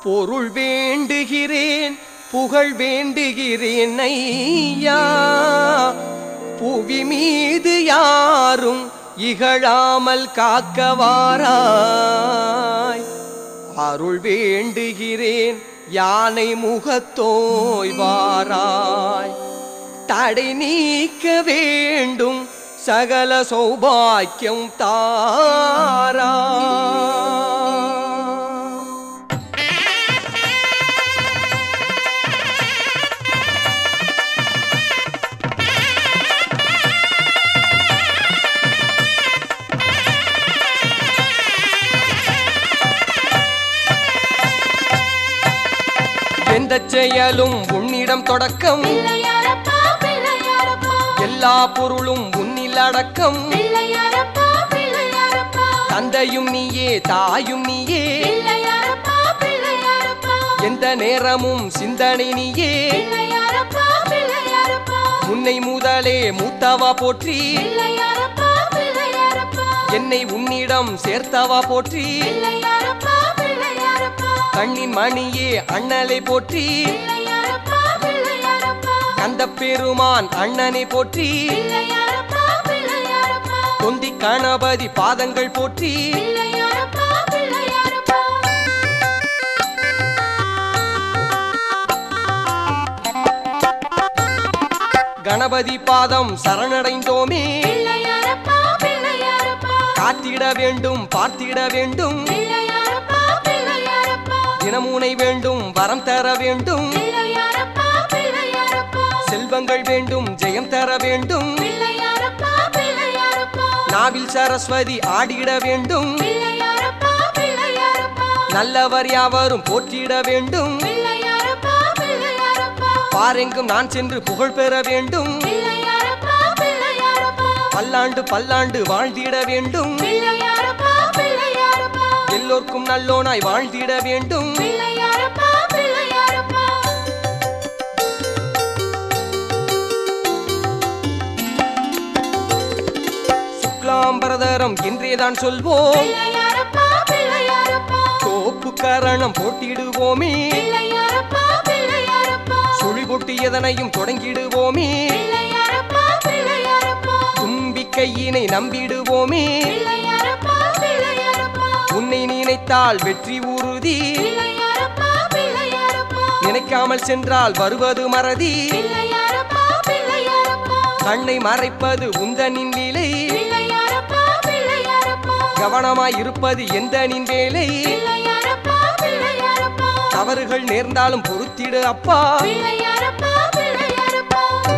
பொருள் வேண்டுகிறேன் புகழ் வேண்டுகிறேன் ஐயா புவி மீது யாரும் இகழாமல் காக்கவாராய் அருள் வேண்டுகிறேன் யானை முகத்தோய் வாராய் தடை நீக்க வேண்டும் சகல சௌபாக்கியம் தாரா எந்த செயலும் உன்னிடம் தொடக்கம் பிள்ளையாரப்பா பிள்ளையாரப்பா எல்லா பொருளும் உன்னில் அடக்கம் பிள்ளையாரப்பா பிள்ளையாரப்பா தந்தையும் நீயே தாயும் நீயே பிள்ளையாரப்பா பிள்ளையாரப்பா எந்த நேரமும் சிந்தனை நீயே பிள்ளையாரப்பா பிள்ளையாரப்பா முன்னை முதலே மூத்தவா போற்றி பிள்ளையாரப்பா பிள்ளையாரப்பா என்னை உன்னிடம் சேர்த்தவா போற்றி பிள்ளையாரப்பா பிள்ளையாரப்பா கண்ணின் மணியே அண்ணலை போற்றி பிள்ளையாரப்பா பிள்ளையாரப்பா கந்த பெருமான் அண்ணனை போற்றி பிள்ளையாரப்பா பிள்ளையாரப்பா தொந்தி கணபதி பாதங்கள் போற்றி பிள்ளையாரப்பா பிள்ளையாரப்பா கணபதி பாதம் சரணடைந்தோமே பிள்ளையாரப்பா பிள்ளையாரப்பா காத்திட வேண்டும் பார்த்திட வேண்டும் பிள்ளையாரப்பா பிள்ளையாரப்பா தினமுனை வேண்டும் வரம் தர வேண்டும் பிள்ளையாரப்பா பிள்ளையாரப்பா செல்வங்கள் வேண்டும் ஜெயம் தர வேண்டும் பிள்ளையாரப்பா பிள்ளையாரப்பா நாவில் சரஸ்வதி ஆடிட வேண்டும் பிள்ளையாரப்பா பிள்ளையாரப்பா நல்லவர் யாவரும் போற்றிட வேண்டும் பிள்ளையாரப்பா பிள்ளையாரப்பா பாரெங்கும் நான் சென்று புகழ் பெற வேண்டும் பிள்ளையாரப்பா பிள்ளையாரப்பா பல்லாண்டு பல்லாண்டு வாழ்ந்திட வேண்டும் பிள்ளையாரப்பா பிள்ளையாரப்பா எல்லோர்க்கும் நல்லோனாய் வாழ்ந்திட வேண்டும் பிள்ளையாரப்பா பிள்ளையாரப்பா சுக்லாம்பரதரம் என்றேதான் சொல்வோம் பிள்ளையாரப்பா பிள்ளையாரப்பா தோப்பு கரணம் போட்டிடுவோமே பிள்ளையாரப்பா பிள்ளையாரப்பா சுழி பொட்டி எதனையும் தொடங்கிடுவோமே பிள்ளையாரப்பா பிள்ளையாரப்பா தும்பிக்கையினை நம்பிடுவோமே பிள்ளையாரப்பா பிள்ளையாரப்பா உன்னை நினைத்தால் வெற்றி உறுதி பிள்ளையாரப்பா பிள்ளையாரப்பா நினைக்காமல் சென்றால் வருவது மறதி பிள்ளையாரப்பா பிள்ளையாரப்பா கண்ணை மறைப்பது உந்தனின் நிலை பிள்ளையாரப்பா பிள்ளையாரப்பா கவனமாய் இருப்பது எந்தனின் வேலை பிள்ளையாரப்பா பிள்ளையாரப்பா தவறுகள் நேர்ந்தாலும் பொறுத்திடு அப்பா பிள்ளையாரப்பா பிள்ளையாரப்பா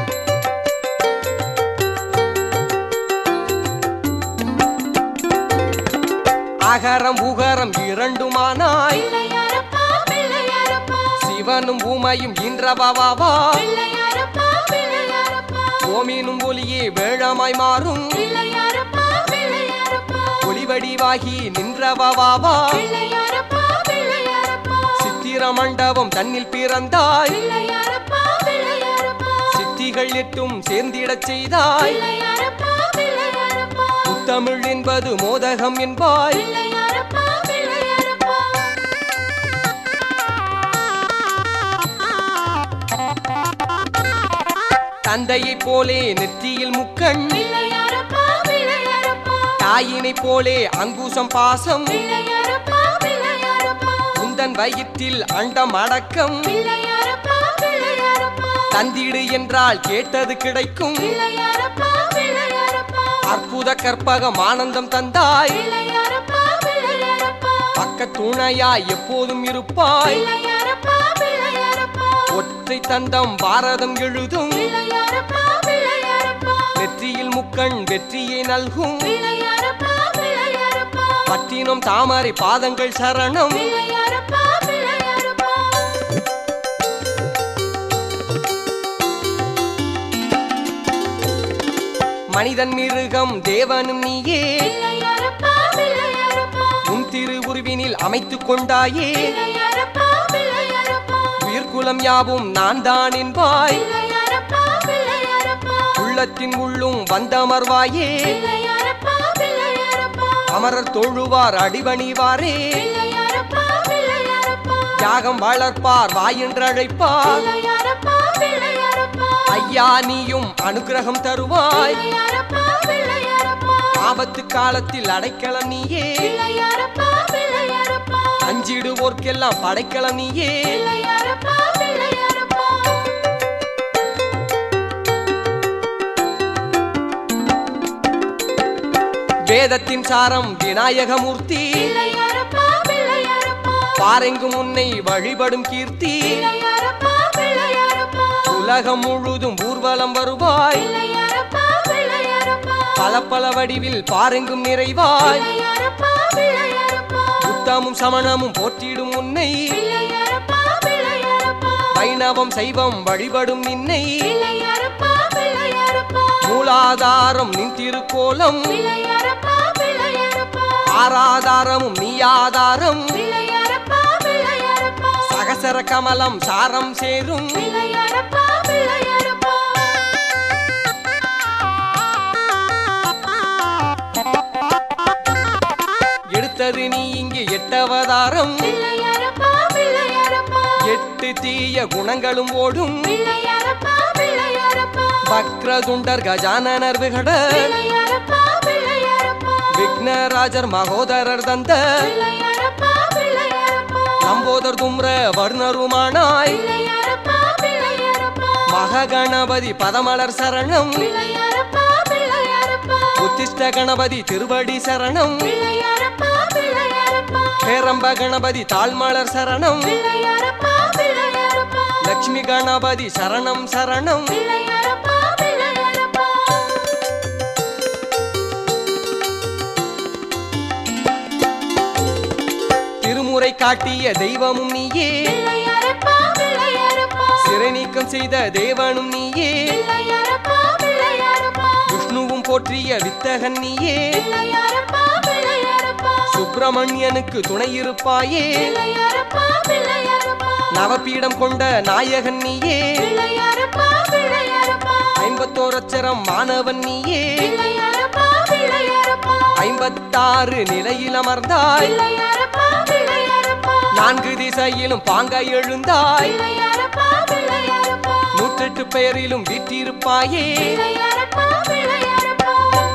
அகரம் உகரம் இரண்டுமானாய் பிள்ளையாரப்பா பிள்ளையாரப்பா சிவனும் பூமையும் இன்றவாவா பிள்ளையாரப்பா பிள்ளையாரப்பா ஓமினும் ஒளியே வேழமாய் மாறும் பிள்ளையாரப்பா பிள்ளையாரப்பா ஒளிவடிவாகி நின்றவாவா பிள்ளையாரப்பா பிள்ளையாரப்பா சித்திர மண்டபம் தன்னில் பிறந்தாய் பிள்ளையாரப்பா பிள்ளையாரப்பா சித்திகள் எட்டும் சேர்ந்திடச் செய்தாய் பிள்ளையாரப்பா பிள்ளையாரப்பா முத்தமிழ் என்பது மோதகம் என்பாய் பிள்ளையாரப்பா பிள்ளையாரப்பா தந்தையைப் போலே நெற்றியில் முக்கண் பிள்ளையாரப்பா பிள்ளையாரப்பா தாயினைப் போலே அங்குசம் பாசம் பிள்ளையாரப்பா பிள்ளையாரப்பா உந்தன் வயிற்றில் அண்டம் அடக்கம் பிள்ளையாரப்பா பிள்ளையாரப்பா தந்திடு என்றால் கேட்டது கிடைக்கும் பிள்ளையாரப்பா பிள்ளையாரப்பா அற்புத கற்பகம் ஆனந்தம் தந்தாய் பிள்ளையாரப்பா பிள்ளையாரப்பா பக்க துணையாய் எப்போதும் இருப்பாய் பிள்ளையாரப்பா பிள்ளையாரப்பா ஒற்றை தந்தம் பாரதம் எழுதும் பிள்ளையாரப்பா பிள்ளையாரப்பா நெற்றியில் முக்கண் வெற்றியை நல்கும் பிள்ளையாரப்பா பிள்ளையாரப்பா பட்டினம் தாமரை பாதங்கள் சரணம் பிள்ளையாரப்பா பிள்ளையாரப்பா மனிதன் மிருகம் தேவனும் நீயே பிள்ளையாரப்பா பிள்ளையாரப்பா உன் திருவுருவினில் அமைத்துக் கொண்டாயே பிள்ளையாரப்பா பிள்ளையாரப்பா உயிர்குலம் யாவும் நான் தான் என்பாய் பிள்ளையாரப்பா பிள்ளையாரப்பா உள்ளத்தின் உள்ளும் வந்தமர்வாயே பிள்ளையாரப்பா பிள்ளையாரப்பா அமரர் தொழுவார் அடிபணிவாரே பிள்ளையாரப்பா பிள்ளையாரப்பா யாகம் வளர்ப்பார் வாயென்றழைப்பார் பிள்ளையாரப்பா பிள்ளையாரப்பா ஐயா நீயும் அனுக்கிரகம் தருவாய் பிள்ளையாரப்பா பிள்ளையாரப்பா ஆபத்து காலத்தில் அடைக்கலம் நீயே பிள்ளையாரப்பா பிள்ளையாரப்பா அஞ்சிடுவோர்க்கெல்லாம் படைக்கலம் நீயே பிள்ளையாரப்பா பிள்ளையாரப்பா வேதத்தின் சாரம் விநாயகமூர்த்தி பிள்ளையாரப்பா பிள்ளையாரப்பா பாரெங்கும் உன்னை வழிபடும் கீர்த்தி பிள்ளையாரப்பா பிள்ளையாரப்பா உலகம் முழுதும் ஊர்வலம் வருவாய் பிள்ளையாரப்பா பிள்ளையாரப்பா பல பல வடிவில் பாரெங்கும் நிறைவாய் பிள்ளையாரப்பா பிள்ளையாரப்பா புத்தமும் சமணமும் போற்றிடும் உன்னை பிள்ளையாரப்பா பிள்ளையாரப்பா வைணவம் சைவம் வழிபடும் நின்னை பிள்ளையாரப்பா பிள்ளையாரப்பா மூலாதாரம் நின் திருக்கோலம் பிள்ளையாரப்பா பிள்ளையாரப்பா ஆராதாரமும் நீ ஆதாரம் பிள்ளையாரப்பா பிள்ளையாரப்பா சகசர கமலம் சாரம் சேரும் பிள்ளையாரப்பா பிள்ளையாரப்பா எடுத்தது நீ இங்கு எட்டவதாரம் பிள்ளையாரப்பா பிள்ளையாரப்பா எட்டு தீய குணங்களும் ஓடும் பிள்ளையாரப்பா பிள்ளையாரப்பா வக்ரதுண்டர் கஜானனர் விகட பிள்ளையாரப்பா பிள்ளையாரப்பா விக்னராஜர் மகோதரர் தந்த பிள்ளையாரப்பா பிள்ளையாரப்பா நம்போதர் தும்ர வர்ணருமானாய் பிள்ளையாரப்பா பிள்ளையாரப்பா மககணபதி பதமலர் சரணம் பிள்ளையாரப்பா பிள்ளையாரப்பா உத்திஷ்ட கணபதி திருவடி சரணம் பிள்ளையாரப்பா பிள்ளையாரப்பா பேரம்ப கணபதி தாழ்மலர் சரணம் பிள்ளையாரப்பா பிள்ளையாரப்பா லக்ஷ்மி கணபதி சரணம் சரணம் பிள்ளையாரப்பா பிள்ளையாரப்பா திருமுறை காட்டிய தெய்வமும் நீயே பிள்ளையாரப்பா பிள்ளையாரப்பா சிறை நீக்கம் செய்த தேவனும் நீயே பிள்ளையாரப்பா பிள்ளையாரப்பா விஷ்ணுவும் போற்றிய வித்தகன் நீயே பிள்ளையாரப்பா பிள்ளையாரப்பா சுப்பிரமணியனுக்கு துணை இருப்பாயே பிள்ளையாரப்பா பிள்ளையாரப்பா நவபீடம் கொண்ட நாயகன் நீயே பிள்ளையாரப்பா பிள்ளையாரப்பா ஐம்பத்தோரச்சரம் மாணவன் நீயே பிள்ளையாரப்பா பிள்ளையாரப்பா ஐம்பத்தாறு நிலையில் அமர்ந்தாய் பிள்ளையாரப்பா பிள்ளையாரப்பா நான்கு திசையிலும் பாங்காய் எழுந்தாய் பிள்ளையாரப்பா பிள்ளையாரப்பா நூற்றெட்டு பெயரிலும் வீற்றிருப்பாயே பிள்ளையாரப்பா பிள்ளையாரப்பா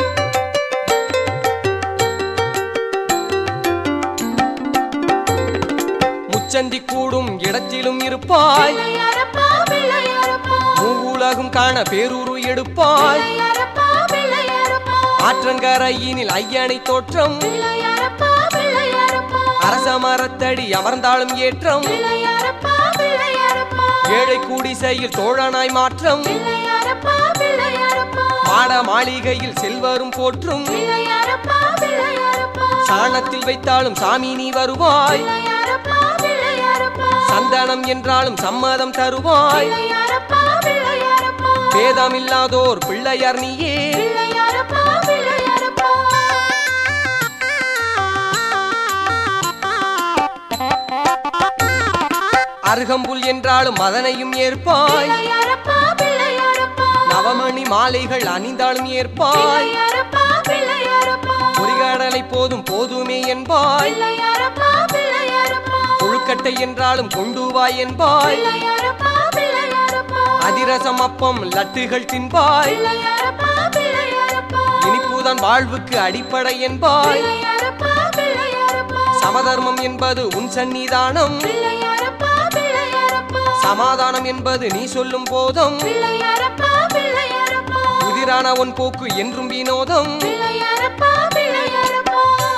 முச்சந்தி கூடும் இடத்திலும் இருப்பாய் பிள்ளையாரப்பா பிள்ளையாரப்பா மூவுலகும் காண பேரூரு எடுப்பாய் பிள்ளையாரப்பா பிள்ளையாரப்பா ஆற்றங்கரையினில் ஐயனை தோற்றம் பிள்ளையாரப்பா பிள்ளையாரப்பா அரச மரத்தடி அமர்ந்தாலும் ஏற்றம் பிள்ளையாரப்பா பிள்ளையாரப்பா ஏழை கூடிசையில் தோழனாய் மாற்றம் பிள்ளையாரப்பா பிள்ளையாரப்பா மாட மாளிகையில் செல்வரும் போற்றும் பிள்ளையாரப்பா பிள்ளையாரப்பா சாணத்தில் வைத்தாலும் சாமி நீ வருவாய் பிள்ளையாரப்பா பிள்ளையாரப்பா சந்தனம் என்றாலும் சம்மதம் தருவாய் பிள்ளையாரப்பா பிள்ளையாரப்பா பேதமில்லாதோர் பிள்ளையார் நீயே பிள்ளையாரப்பா பிள்ளையாரப்பா அருகம்புல் என்றாலும் மதனையும் ஏற்பாய் பிள்ளையாரப்பா பிள்ளையாரப்பா நவமணி மாலைகள் அணிந்தாலும் ஏற்பாய் பிள்ளையாரப்பா பிள்ளையாரப்பா பொறிகடலை போதும் போதுமே என்பாய் பிள்ளையாரப்பா பிள்ளையாரப்பா கொழுக்கட்டை என்றாலும் கொண்டு வாய் என்பாய் பிள்ளையாரப்பா பிள்ளையாரப்பா அதிரசம் அப்பம் லட்டுகள் தின்பாய் பிள்ளையாரப்பா பிள்ளையாரப்பா இனிப்புதான் வாழ்வுக்கு அடிப்படை என்பாய் பிள்ளையாரப்பா பிள்ளையாரப்பா சமதர்மம் என்பது உன் சந்நிதானம் பிள்ளையாரப்பா பிள்ளையாரப்பா சமாதானம் என்பது நீ சொல்லும் போதும் பிள்ளையாரப்பா பிள்ளையாரப்பா புதிரான உன் போக்கு என்றும் வினோதம் பிள்ளையாரப்பா பிள்ளையாரப்பா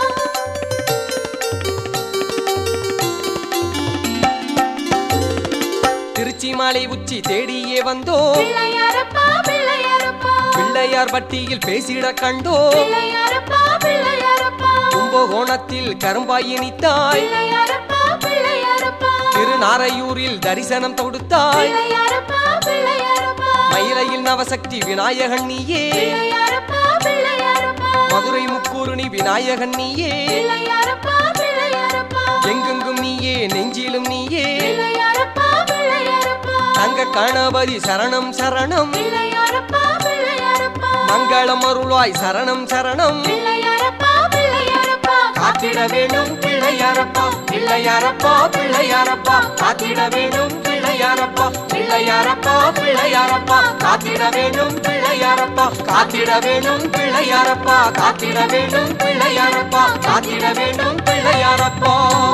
திருச்சி மலை உச்சி தேடியே வந்தோ பிள்ளையாரப்பா பிள்ளையாரப்பா பிள்ளையார் பட்டியில் பேசிட கண்டோ பிள்ளையாரப்பா பிள்ளையாரப்பா கும்பகோணத்தில் கரும்பாய் இனித்தாய் பிள்ளையாரப்பா பிள்ளையாரப்பா திருநாரையூரில் தரிசனம் தொடுத்தாய் பிள்ளையாரப்பா பிள்ளையாரப்பா மயிலையில் நவசக்தி விநாயகன் நீயே பிள்ளையாரப்பா பிள்ளையாரப்பா மதுரை முக்கூருணி விநாயகன் நீயே பிள்ளையாரப்பா பிள்ளையாரப்பா எங்கெங்கும் நீயே நெஞ்சிலும் நீயே பிள்ளையாரப்பா பிள்ளையாரப்பா தங்க கணபதி சரணம் சரணம் பிள்ளையாரப்பா பிள்ளையாரப்பா மங்களம் அருள்வாய் சரணம் சரணம் பிள்ளையாரப்பா பிள்ளையாரப்பா காத்திட வேணும் பிள்ளையாரப்பா பிள்ளையாரப்பா பிள்ளையாரப்பா காத்திட வேணும் பிள்ளையாரப்பா பிள்ளையாரப்பா பிள்ளையாரப்பா காத்திட வேணும் பிள்ளையாரப்பா காத்திட வேணும் பிள்ளையாரப்பா காத்திட வேணும் பிள்ளையாரப்பா காத்திட வேணும் பிள்ளையாரப்பா